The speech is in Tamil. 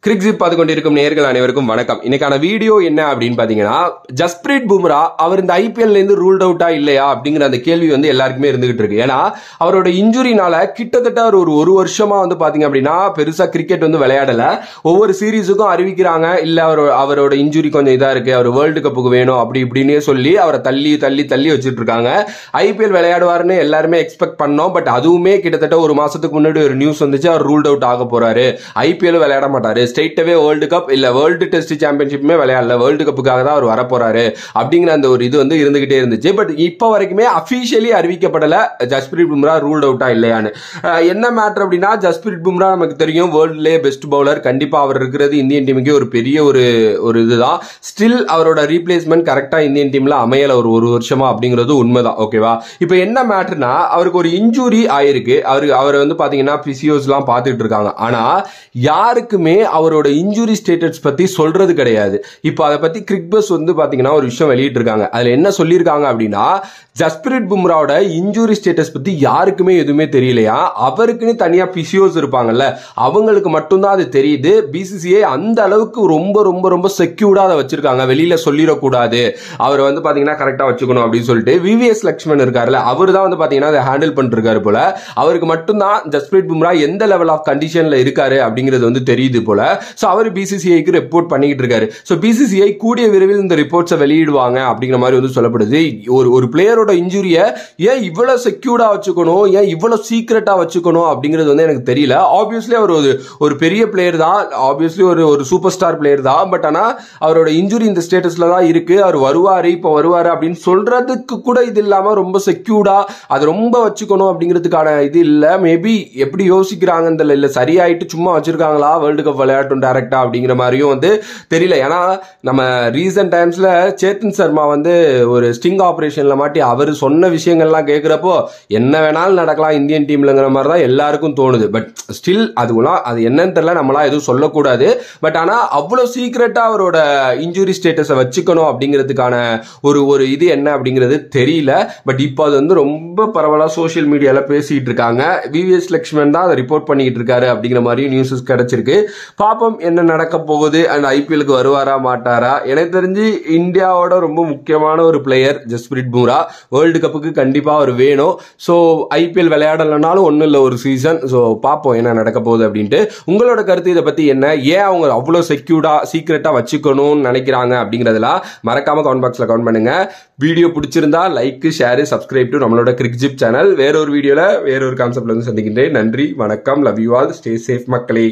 கிரிக்ஸிப் பார்த்து கொண்டிருக்கும் நேர்கள் அனைவருக்கும் வணக்கம் இன்னைக்கான வீடியோ என்ன அப்படின்னு பாத்தீங்கன்னா ஜஸ்பிரீத் பும்ரா அவர் இந்த ஐபிஎல்ல இருந்து ரூல்ட் அவுட்டா இல்லையா அப்படிங்கிற அந்த கேள்வி வந்து எல்லாருக்குமே இருந்துகிட்டு இருக்கு ஏன்னா அவரோட இன்ஜுரினால கிட்டத்தட்ட அவர் ஒரு ஒரு வருஷமா வந்து பாத்தீங்க அப்படின்னா பெருசா கிரிக்கெட் வந்து விளையாடல ஒவ்வொரு சீரீஸுக்கும் அறிவிக்கிறாங்க இல்ல அவர் அவரோட இன்ஜுரி கொஞ்சம் இதா இருக்கு அவர் வேர்ல்டு கப்புக்கு வேணும் அப்படி இப்படின்னே சொல்லி அவரை தள்ளி தள்ளி தள்ளி வச்சுட்டு இருக்காங்க ஐபிஎல் விளையாடுவாருன்னு எல்லாருமே எக்ஸ்பெக்ட் பண்ணோம் பட் அதுவுமே கிட்டத்தட்ட ஒரு மாசத்துக்கு முன்னாடி ஒரு நியூஸ் வந்துச்சு அவர் ரூல்ட் அவுட் ஆக போறாரு ஐபிஎல் விளையாட மாட்டாரு ஸ்ட்ரெயிட்டவே வேர்ல்டு கப் இல்ல வேர்ல்டு டெஸ்ட் சாம்பியன்ஷிப்புமே விளையாடல வேர்ல்டு கப்புக்காக தான் அவர் வரப்போறாரு அப்படிங்கிற அந்த ஒரு இது வந்து இருந்துகிட்டே இருந்துச்சு பட் இப்போ வரைக்குமே அபிஷியலி அறிவிக்கப்படல ஜஸ்பிரீத் பும்ரா ரூல்ட் அவுட்டா இல்லையான்னு அஹ் என்ன மேட்டர் அப்படின்னா ஜஸ்பிரீத் பும்ரா நமக்கு தெரியும் வேர்ல்ட்லேயே பெஸ்ட் பவுலர் கண்டிப்பா அவர் இருக்கிறது இந்தியன் டீமுக்கே ஒரு பெரிய ஒரு ஒரு இதுதான் ஸ்டில் அவரோட ரீப்ளேஸ்மெண்ட் கரெக்டா இந்தியன் டீம்ல அமையல ஒரு ஒரு வருஷமா அப்படிங்கிறது உண்மைதான் ஓகேவா இப்போ என்ன மேட்டர்னா அவருக்கு ஒரு இன்ஜூரி ஆயிருக்கு அவரு அவர் வந்து பாத்தீங்கன்னா பிசியோஸ்லாம் பார்த்துட்டு இருக்காங்க ஆனா யாருக்குமே அவரோட இன்ஜுரி ஸ்டேட்டஸ் பத்தி சொல்றது கிடையாது இப்போ அதை பத்தி கிரிக்பஸ் வந்து பாத்தீங்கன்னா ஒரு விஷயம் வெளியிட்டு இருக்காங்க அதுல என்ன சொல்லியிருக்காங்க அப்படின்னா ஜஸ்பிரிட் பும்ராவோட இன்ஜுரி ஸ்டேட்டஸ் பத்தி யாருக்குமே எதுவுமே தெரியலையா அவருக்குன்னு தனியா பிசியோஸ் இருப்பாங்கல்ல அவங்களுக்கு மட்டும்தான் அது தெரியுது பிசிசிஐ அந்த அளவுக்கு ரொம்ப ரொம்ப ரொம்ப செக்யூர்டா அதை வச்சிருக்காங்க வெளியில சொல்லிடக்கூடாது அவர் வந்து பாத்தீங்கன்னா கரெக்டா வச்சுக்கணும் அப்படின்னு சொல்லிட்டு விவிஎஸ் லக்ஷ்மன் இருக்காருல்ல அவர் தான் வந்து பாத்தீங்கன்னா அதை ஹேண்டில் பண்ணிருக்காரு போல அவருக்கு மட்டும்தான் ஜஸ்பிரீத் பும்ரா எந்த லெவல் ஆஃப் கண்டிஷன்ல இருக்காரு அப்படிங்கிறது வந்து தெரியுது போல ஸோ அவர் பிசிசிஐக்கு ரிப்போர்ட் பண்ணிக்கிட்டு இருக்காரு ஸோ பிசிசிஐ கூடிய விரைவில் இந்த ரிப்போர்ட்ஸை வெளியிடுவாங்க அப்படிங்கிற மாதிரி வந்து சொல்லப்படுது ஒரு ஒரு பிளேயரோட இன்ஜுரியை ஏன் இவ்வளவு செக்யூர்டா வச்சுக்கணும் ஏன் இவ்வளவு சீக்கிரட்டா வச்சுக்கணும் அப்படிங்கிறது வந்து எனக்கு தெரியல ஆப்வியஸ்லி அவர் ஒரு ஒரு பெரிய பிளேயர் தான் ஆப்வியஸ்லி ஒரு ஒரு சூப்பர் ஸ்டார் பிளேயர் தான் பட் ஆனா அவரோட இன்ஜுரி இந்த ஸ்டேட்டஸ்ல தான் இருக்கு அவர் வருவாரு இப்போ வருவாரு அப்படின்னு சொல்றதுக்கு கூட இது இல்லாம ரொம்ப செக்யூர்டா அது ரொம்ப வச்சுக்கணும் அப்படிங்கிறதுக்கான இது இல்ல மேபி எப்படி யோசிக்கிறாங்க இந்த இல்ல சரியாயிட்டு சும்மா வச்சிருக்காங்களா வேர்ல்டு கப் விளையாட்டும் டேரக்டா அப்படிங்கிற மாதிரியும் வந்து தெரியல ஏன்னா நம்ம ரீசன்ட் டைம்ஸ்ல சேத்தன் சர்மா வந்து ஒரு ஸ்டிங் ஆபரேஷன்ல மாட்டி அவர் சொன்ன விஷயங்கள்லாம் கேட்கிறப்போ என்ன வேணாலும் நடக்கலாம் இந்தியன் டீம்லங்கிற மாதிரி தான் எல்லாருக்கும் தோணுது பட் ஸ்டில் அதுக்குலாம் அது என்னன்னு தெரியல நம்மளாம் எதுவும் சொல்லக்கூடாது பட் ஆனா அவ்வளவு சீக்கிரட்டா அவரோட இன்ஜுரி ஸ்டேட்டஸை வச்சுக்கணும் அப்படிங்கிறதுக்கான ஒரு ஒரு இது என்ன அப்படிங்கிறது தெரியல பட் இப்போ அது வந்து ரொம்ப பரவலா சோஷியல் மீடியால பேசிட்டு இருக்காங்க விவிஎஸ் லக்ஷ்மன் தான் அதை ரிப்போர்ட் பண்ணிக்கிட்டு இருக்காரு அப்படிங்கிற மாதிரியும் நியூஸஸ் கிடைச்சிருக்கு பாப்போம் என்ன நடக்க போகுது அண்ட் ஐபிஎலுக்கு வருவாரா மாட்டாரா எனக்கு தெரிஞ்சு இந்தியாவோட ரொம்ப முக்கியமான ஒரு பிளேயர் ஜஸ்பிரிட் பும்ரா வேர்ல்டு கப்புக்கு கண்டிப்பா அவர் வேணும் ஸோ ஐபிஎல் விளையாடலைனாலும் ஒன்றும் இல்லை ஒரு சீசன் ஸோ பார்ப்போம் என்ன நடக்க போகுது அப்படின்ட்டு உங்களோட கருத்து இதை பத்தி என்ன ஏன் அவங்க அவ்வளோ செக்யூர்டா சீக்கிரட்டா வச்சுக்கணும்னு நினைக்கிறாங்க அப்படிங்கிறதெல்லாம் மறக்காம கமெண்ட் பாக்ஸ்ல கமெண்ட் பண்ணுங்க வீடியோ பிடிச்சிருந்தா லைக் ஷேர் சப்ஸ்கிரைப் டு நம்மளோட கிரிக்ஜிப் சேனல் வேற ஒரு வீடியோல வேற ஒரு கான்செப்ட்ல வந்து சந்திக்கின்றேன் நன்றி வணக்கம் love you all stay safe மக்களே